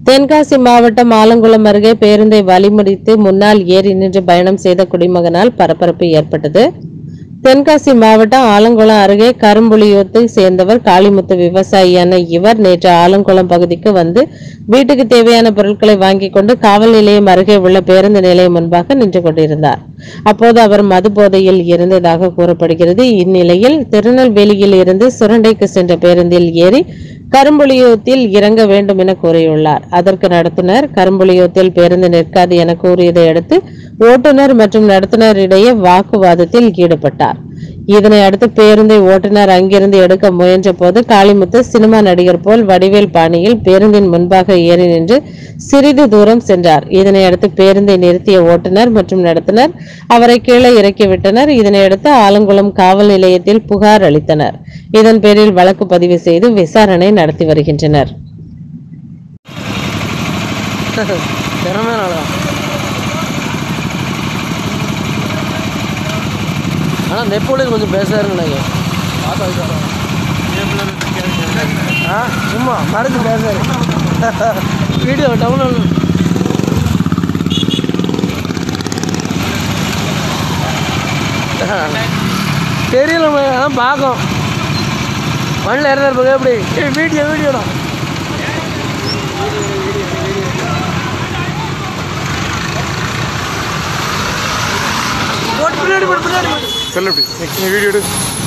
தென்காசி மாவட்டம் ஆலங்குளம் அருகே பேருந்தை வழிமறித்து முன்னால் ஏறி நின்று பயணம் செய்த குடிமகனால் பரபரப்பு ஏற்பட்டது தென்காசி மாவட்டம் ஆலங்குளம் அருகே கரும்புலியூத்தை சேர்ந்தவர் காளிமுத்து விவசாயியான இவர் நேற்று ஆலங்குளம் பகுதிக்கு வந்து வீட்டுக்கு தேவையான பொருட்களை வாங்கிக் கொண்டு காவல் நிலையம் அருகே உள்ள பேருந்து நிலையம் முன்பாக நின்று கொண்டிருந்தார் அப்போது அவர் மது போதையில் இருந்ததாக கூறப்படுகிறது இந்நிலையில் திருநெல்வேலியில் இருந்து சுரண்டைக்கு சென்ற பேருந்தில் ஏறி கரும்புலியூத்தில் இறங்க வேண்டும் என கூறியுள்ளார் அதற்கு நடத்துனர் கரும்புலியூத்தில் பேருந்து நிற்காது என கூறியதை அடுத்து ஓட்டுநர் மற்றும் நடத்துனர் இடையே வாக்குவாதத்தில் ஈடுபட்டார் இதனை அடுத்து பேருந்தை ஓட்டுநர் அங்கிருந்து எடுக்க முயன்ற போது காளிமுத்து சினிமா நடிகர் போல் வடிவேல் பாணியில் பேருந்தின் முன்பாக ஏறி நின்று சிறிது தூரம் சென்றார் இதனை அடுத்து பேருந்தை நிறுத்திய ஓட்டுநர் மற்றும் நடத்துனர் அவரை கீழே இறக்கிவிட்டனர் இதனை அடுத்து ஆலங்குளம் காவல் நிலையத்தில் புகார் அளித்தனர் இதன் பேரில் வழக்கு பதிவு செய்து விசாரணை நடத்தி வருகின்றனர் திறமையால ஆனால் நெப்போலியன் கொஞ்சம் பேசுறாருன்னு நினைக்கிறேன் ஆ சும்மா மறைச்சு பேசுறாரு வீடியோ டவுன்லோட் தெரியல அதான் பார்க்கும் மண்ணில் இறந்தாரு எப்படி ஏய், வீடியோ வீடியோடா போட்டு பின்னாடி போட்டு பின்னாடி போட்டு செல்ல எப்படி நீ வீடியோ எடு